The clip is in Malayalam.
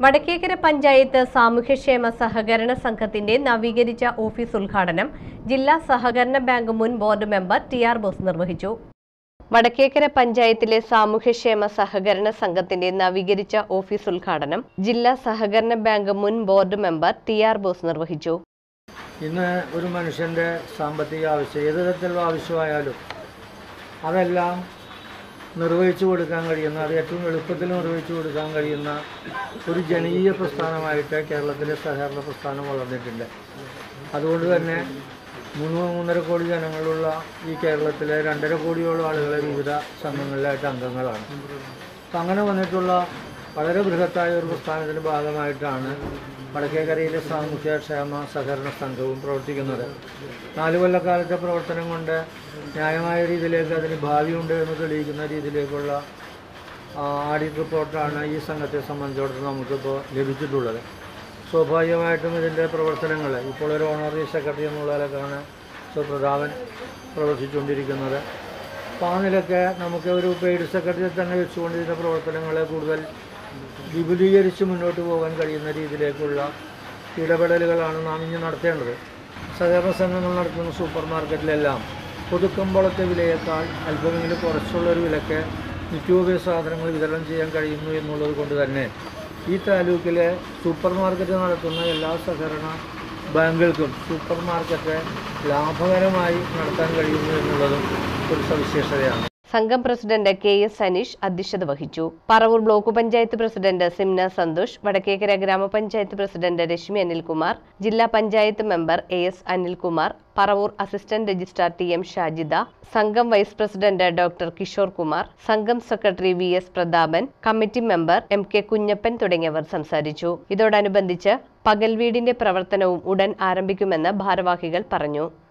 വടക്കേക്കര പഞ്ചായത്ത് സാമൂഹ്യക്ഷേമ സഹകരണ സംഘത്തിന്റെ നവീകരിച്ച ഓഫീസ് ഉദ്ഘാടനം ജില്ലാ സഹകരണ ബാങ്ക് മുൻ board member T R Bose നിർവഹിച്ചു വടക്കേക്കര പഞ്ചായത്തിലെ സാമൂഹ്യക്ഷേമ സഹകരണ സംഘത്തിന്റെ നവീകരിച്ച ഓഫീസ് ഉദ്ഘാടനം ജില്ലാ സഹകരണ ബാങ്ക് മുൻ board member T R Bose നിർവഹിച്ചു ഇന്ന് ഒരു മനുഷ്യൻ്റെ സാമ്പത്തിക ആവശ്യം ഏത് തരത്തിലുള്ള ആവശ്യമായാലും അതെല്ലാം നിർവഹിച്ചു കൊടുക്കാൻ കഴിയുന്ന അത് ഏറ്റവും എളുപ്പത്തിൽ നിർവഹിച്ചു കൊടുക്കാൻ കഴിയുന്ന ഒരു ജനകീയ പ്രസ്ഥാനമായിട്ട് കേരളത്തിലെ സഹകരണ പ്രസ്ഥാനം വളർന്നിട്ടുണ്ട് അതുകൊണ്ട് തന്നെ മൂന്ന് മൂന്നര കോടി ജനങ്ങളുള്ള ഈ കേരളത്തിലെ രണ്ടര കോടിയോളം ആളുകളെ വിവിധ സംഘങ്ങളിലായിട്ട് അംഗങ്ങളാണ് അപ്പം അങ്ങനെ വന്നിട്ടുള്ള വളരെ ബൃഹത്തായ ഒരു പ്രസ്ഥാനത്തിൻ്റെ ഭാഗമായിട്ടാണ് വടക്കേക്കരയിലെ സാമൂഹ്യ ക്ഷേമ സഹകരണ സംഘവും പ്രവർത്തിക്കുന്നത് നാല് കൊല്ലക്കാലത്തെ പ്രവർത്തനം കൊണ്ട് ന്യായമായ രീതിയിലേക്ക് അതിന് ഭാവിയുണ്ട് എന്ന് തെളിയിക്കുന്ന രീതിയിലേക്കുള്ള ആ, ആഡിറ്റ് റിപ്പോർട്ടാണ് ഈ സംഘത്തെ സംബന്ധിച്ചിടത്തോളം നമുക്കിപ്പോൾ ലഭിച്ചിട്ടുള്ളത് സ്വാഭാവികമായിട്ടും ഇതിൻ്റെ പ്രവർത്തനങ്ങൾ ഇപ്പോൾ ഒരു ഓണററി സെക്രട്ടറി എന്നുള്ള നിലക്കാണ് സുപ്രതാപൻ പ്രവർത്തിച്ചുകൊണ്ടിരിക്കുന്നത് അപ്പോൾ ആ നിലയ്ക്ക് നമുക്ക് ഒരു പെയ്ഡ് സെക്രട്ടറി തന്നെ വെച്ചുകൊണ്ട് ഇതിൻ്റെ പ്രവർത്തനങ്ങളെ കൂടുതൽ വിപുലീകരിച്ച് മുന്നോട്ട് പോകാൻ കഴിയുന്ന രീതിയിലേക്കുള്ള ഇടപെടലുകളാണ് നാം ഇനി നടത്തേണ്ടത് സഹകരണ സംഘങ്ങൾ നടത്തുന്ന സൂപ്പർ മാർക്കറ്റിലെല്ലാം പൊതുക്കമ്പോളത്തെ വിലയേക്കാൾ അല്പമെങ്കിലും കുറച്ചുള്ള ഒരു വിലക്ക് നിത്യോപയോഗ സാധനങ്ങൾ വിതരണം ചെയ്യാൻ കഴിയുന്നു എന്നുള്ളത് കൊണ്ട് തന്നെ ഈ താലൂക്കിലെ സൂപ്പർ മാർക്കറ്റ് നടത്തുന്ന എല്ലാ സഹകരണ ബാങ്കുകൾക്കും സൂപ്പർ മാർക്കറ്റ് ലാഭകരമായി നടത്താൻ കഴിയുന്നു എന്നുള്ളതും ഒരു സവിശേഷതയാണ് സംഘം പ്രസിഡന്റ് കെ എസ് സനീഷ് അധ്യക്ഷത വഹിച്ചു പറവൂർ ബ്ലോക്ക് പഞ്ചായത്ത് പ്രസിഡന്റ് സിംന സന്തോഷ് വടക്കേക്കര ഗ്രാമപഞ്ചായത്ത് പ്രസിഡന്റ് രശ്മി അനിൽകുമാർ ജില്ലാ panchayat member A S Anilkumar Paravur assistant registrar T M Shajida സംഘം vice president doctor Kishore Kumar സംഘം secretary V S Prathapan committee member M K Kunjappan തുടങ്ങിയവർ സംസാരിച്ചു ഇതോടനുബന്ധിച്ച് പകൽ വീടിന്റെ പ്രവർത്തനവും ഉടൻ ആരംഭിക്കുമെന്ന് ഭാരവാഹികൾ പറഞ്ഞു